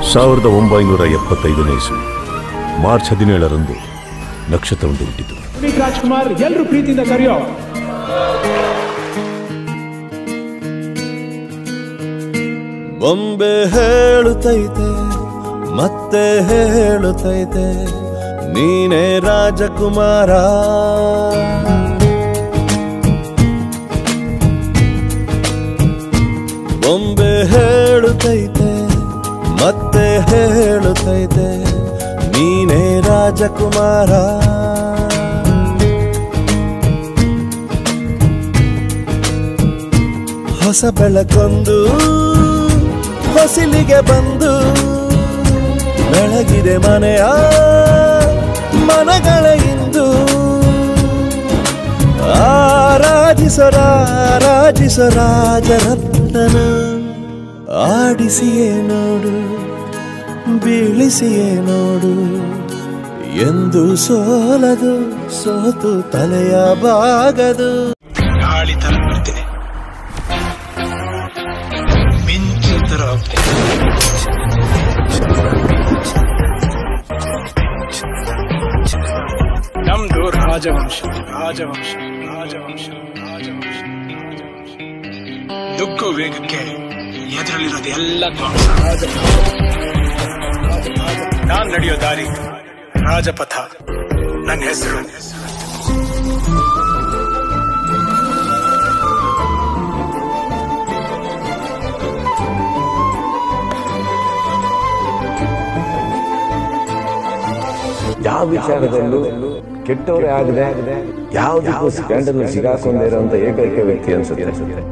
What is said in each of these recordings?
ಸಾವಿರದ ಒಂಬೈನೂರ ಎಪ್ಪತ್ತೈದನೇ ಇಸ್ವಿ ಮಾರ್ಚ್ ಹದಿನೇಳರಂದು ನಕ್ಷತ್ರವೊಂದು ಹುಟ್ಟಿತು ಪುನೀತ್ ರಾಜ್ಕುಮಾರ್ ಎಲ್ಲರೂ ಪ್ರೀತಿಯಿಂದ ಕರೆಯೋ ಬೊಂಬೆ ಹೇಳುತ್ತೈತೆ ಮತ್ತೆ ಹೇಳುತ್ತೈತೆ ನೀನೇ ರಾಜಕುಮಾರ ಬೊಂಬೆ ಹೇಳುತ್ತೈತೆ ಮತ್ತೆ ಹೇಳುತ್ತೈತೆ ನೀನೇ ರಾಜಕುಮಾರ ಹೊಸ ಬೆಳಕೊಂದು ಹೊಸಿಲಿಗೆ ಬಂದು ಬೆಳಗಿದೆ ಮನೆಯ ಮನಗಳ ಇಂದು ಆರಾಧಿಸರಾರಾಜಿಸ ರಾಜರತ್ನನ ಆಡಿಸಿಯೇ ನೋಡು ಬೀಳಿಸಿಯೇ ನೋಡು ಎಂದು ಸೋಲದು ಸೋತು ತಲೆಯ ಬಾಗದು ಗಾಳಿ ತರ ಬರ್ತೀನಿ ಮಿಂಚು ತರ ಹೋಗ್ತೀನಿ ನಮ್ದು ರಾಜವಂಶ ರಾಜವಂಶ ರಾಜವಂಶ ರಾಜವಂಶ ರಾಜವಂಶ ದುಗ್ಗು ವೇಗಕ್ಕೆ ಎದುರಲ್ಲಿರೋದು ಎಲ್ಲ ಧ್ವಂಸ ನಾನ್ ನಡೆಯೋ ದಾರಿ ರಾಜಪಥ ನನ್ನ ಹೆಸರು ಯಾವ ವಿಚಾರದಲ್ಲೂ ಕೆಟ್ಟವರೇ ಆಗದೆ ಯಾವುದಕ್ಕೂ ಸ್ಕ್ಯಾಂಡಲ್ ಸಿಗಾಕೊಂಡೇ ಇರುವಂತ ಏಕೈಕ ವ್ಯಕ್ತಿ ಅನ್ಸುತ್ತೆ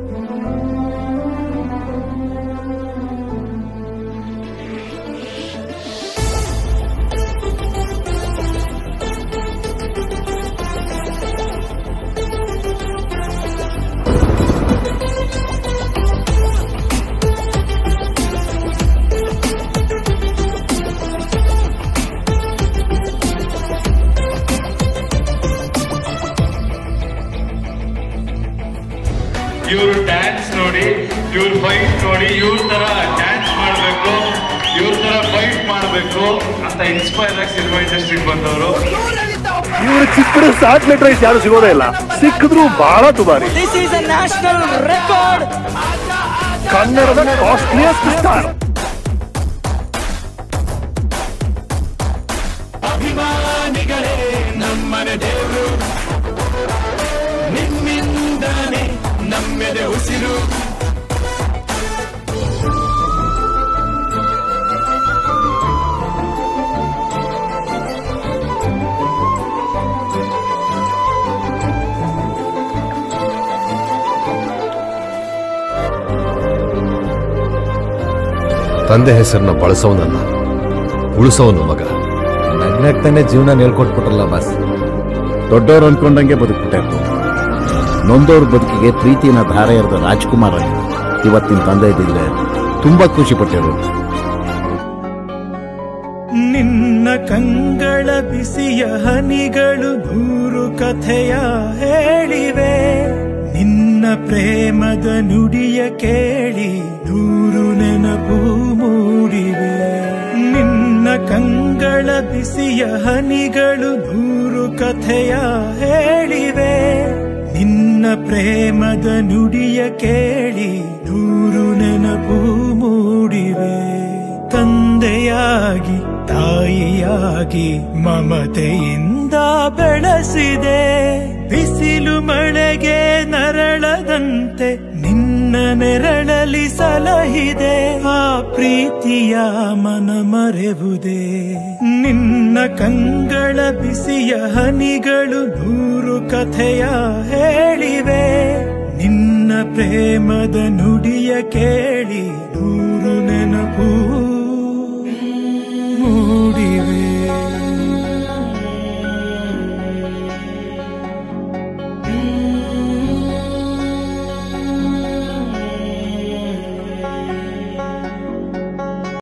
ಇವ್ರ ಡ್ಯಾನ್ಸ್ ನೋಡಿ ಇವ್ರ ಫೈಟ್ ನೋಡಿ ಇವ್ರ ತರ ಡ್ಯಾನ್ಸ್ ಮಾಡಬೇಕು ಇವ್ರ ತರ ಫೈಟ್ ಮಾಡಬೇಕು ಅಂತ ಇನ್ಸ್ಪೈರ್ ಆಗಿ ಸಿನಿಮಾ ಇಂಡಸ್ಟ್ರಿಗೆ ಬಂದವರು ಇವರು ಚಿಕ್ಕಡ ಸ್ಯಾಟಲೈಟ್ ರೈಸ್ ಯಾರು ಸಿಗೋದೇ ಇಲ್ಲ ಸಿಕ್ಕಿದ್ರು ಬಹಳ ದುಬಾರಿ This is a national record. ಕನ್ನಡದ ಕಾಸ್ಟ್ಲಿಯಸ್ಟ್ ಸ್ಟಾರ್ ಅಭಿಮಾನಿಗಳೇ ನಮ್ಮನೆ ದೇವರು ನಿಮ್ಮಿಂದನೇ ನಮ್ಮೆದೆ ಉಸಿರು ತಂದೆ ಹೆಸರನ್ನ ಬಳಸೋನಲ್ಲ ಉಳಿಸೋನು ಮಗ ನಗ್ನಗ್ತಾನೆ ಜೀವನ ಹೇಳ್ಕೊಟ್ಬಿಟ್ರಲ್ಲ ಬಾಸ್ ದೊಡ್ಡವ್ರು ಅನ್ಕೊಂಡಂಗೆ ಬದುಕ್ಬಿಟ್ಟೆ ನೊಂದವ್ರ ಬದುಕಿಗೆ ಪ್ರೀತಿನ ಧಾರೆ ಎರೆದ ರಾಜ್ಕುಮಾರ್ ಇವತ್ತಿನ ತಂದೆ ಇದ್ದಿದ್ರೆ ತುಂಬಾ ಖುಷಿ ಪಟ್ಟಿರು ನಿನ್ನ ಕಂಗಳ ಬಿಸಿಯ ಹನಿಗಳು ನೂರು ಕಥೆಯ ಹೇಳಿವೆ ನಿನ್ನ ಪ್ರೇಮದ ನುಡಿಯ ಕೇಳಿ ನೂರು ನೆನಪು ಮೂಡಿವೆ ನಿನ್ನ ಕಂಗಳ ಬಿಸಿಯ ಹನಿಗಳು ನೂರು ಕಥೆಯ ಹೇಳಿವೆ ನಿನ್ನ ಪ್ರೇಮದ ನುಡಿಯ ಕೇಳಿ ನೂರು ನೆನಪು ಮೂಡಿವೆ ತಂದೆಯಾಗಿ ತಾಯಿಯಾಗಿ ಮಮತೆಯಿಂದ ಬೆಳೆಸಿದೆ ಬಿಸಿಲು ಮಳೆಗೆ ನರಳದಂತೆ ನಿನ್ನ ನೆರಳಲಿ ಸಲಹಿದೆ ಆ ಪ್ರೀತಿಯ ಮನ ಮರೆವುದೇ ನಿನ್ನ ಕಂಗಳ ಬಿಸಿಯ ಹನಿಗಳು ನೂರು ಕಥೆಯ ಹೇಳಿವೆ ನಿನ್ನ ಪ್ರೇಮದ ನುಡಿಯ ಕೇಳಿ ನೂರು ನೆನಪು ಮೂಡಿವೆ